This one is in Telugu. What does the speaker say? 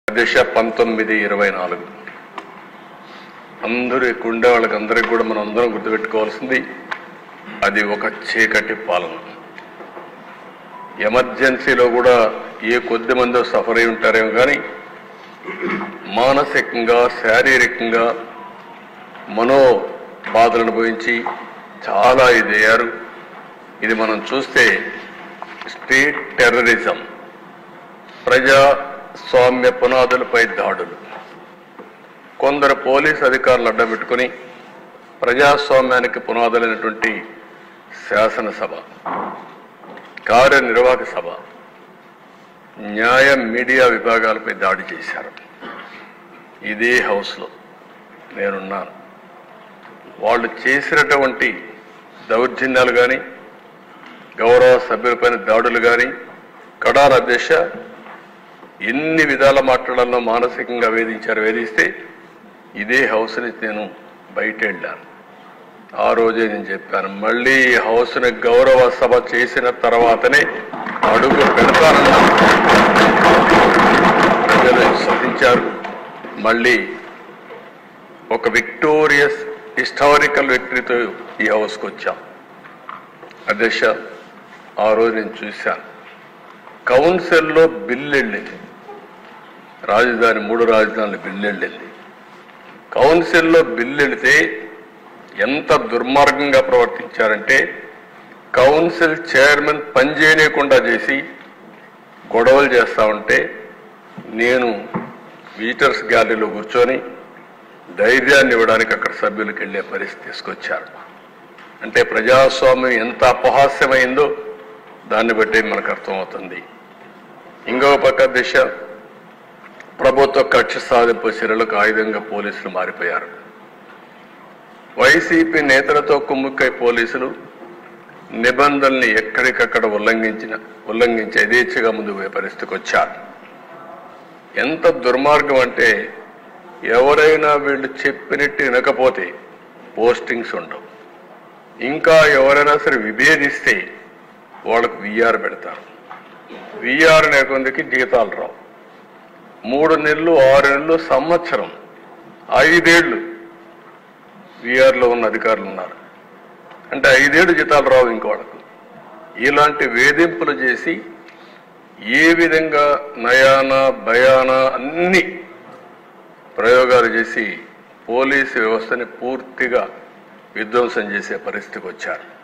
దిశ పంతొమ్మిది ఇరవై నాలుగు అందరూ ఇక్కడ ఉండే వాళ్ళకి అందరికి కూడా మనం అందరం గుర్తుపెట్టుకోవాల్సింది అది ఒక చీకటి పాలన ఎమర్జెన్సీలో కూడా ఏ కొద్ది మందో సఫర్ అయి ఉంటారేమో కానీ మానసికంగా శారీరకంగా మనో బాధలను అనుభవించి చాలా ఇదయ్యారు ఇది మనం చూస్తే స్టేట్ టెర్రరిజం ప్రజాస్వామ్య పునాదులపై దాడులు కొందరు పోలీస్ అధికారులు అడ్డబెట్టుకుని ప్రజాస్వామ్యానికి పునాదులైనటువంటి శాసనసభ కార్యనిర్వాహక సభ న్యాయ మీడియా విభాగాలపై దాడి చేశారు ఇదే హౌస్లో నేనున్నాను వాళ్ళు చేసినటువంటి దౌర్జన్యాలు కానీ గౌరవ సభ్యులపైన దాడులు కానీ కడాన అధ్యక్ష ఎన్ని విధాల మాట్లాడాలో మానసికంగా వేధించారు వేధిస్తే ఇదే హౌస్ నుంచి నేను బయట వెళ్ళాను ఆ రోజే నేను చెప్పాను మళ్ళీ ఈ హౌస్ని గౌరవ సభ చేసిన తర్వాతనే అడుగు పెడతానన్నాను ప్రజలు విశ్వసించారు మళ్ళీ ఒక విక్టోరియస్ హిస్టారికల్ విక్టరీతో ఈ హౌస్కి వచ్చాం అధ్యక్ష ఆ రోజు నేను చూశాను కౌన్సిల్లో బిల్లు వెళ్ళింది రాజధాని మూడు రాజధానుల బిల్లు వెళ్ళింది కౌన్సిల్లో బిల్లు వెళితే ఎంత దుర్మార్గంగా ప్రవర్తించారంటే కౌన్సిల్ చైర్మన్ పనిచేయనీయకుండా చేసి గొడవలు చేస్తా ఉంటే నేను విజిటర్స్ గ్యాలరీలో కూర్చొని ధైర్యాన్ని ఇవ్వడానికి అక్కడ సభ్యులకు వెళ్ళే పరిస్థితి తీసుకొచ్చారు అంటే ప్రజాస్వామ్యం ఎంత అపహాస్యమైందో దాన్ని బట్టి మనకు అర్థమవుతుంది ఇంకొక పక్క దిశ ప్రభుత్వ కక్ష సాధింపు చర్యలకు ఆయుధంగా పోలీసులు మారిపోయారు వైసీపీ నేతలతో కుమ్ముక్కై పోలీసులు నిబంధనల్ని ఎక్కడికక్కడ ఉల్లంఘించిన ఉల్లంఘించి యథేచ్ఛగా ముందుకు పోయే పరిస్థితికి వచ్చారు ఎంత దుర్మార్గం అంటే ఎవరైనా వీళ్ళు చెప్పినట్టు వినకపోతే పోస్టింగ్స్ ఉండవు ఇంకా ఎవరైనా సరే విభేదిస్తే వాళ్ళకు విఆర్ పెడతారు విఆర్ అనే కొందికి జీతాలు రావు మూడు నెలలు ఆరు నెలలు సంవత్సరం ఐదేళ్లు విఆర్లో ఉన్న అధికారులు ఉన్నారు అంటే ఐదేళ్లు జీతాలు రావు ఇంకోళ్ళకు ఇలాంటి వేధింపులు చేసి ఏ విధంగా నయాన భయాన అన్ని ప్రయోగాలు చేసి పోలీసు వ్యవస్థని పూర్తిగా విధ్వంసం చేసే పరిస్థితికి వచ్చారు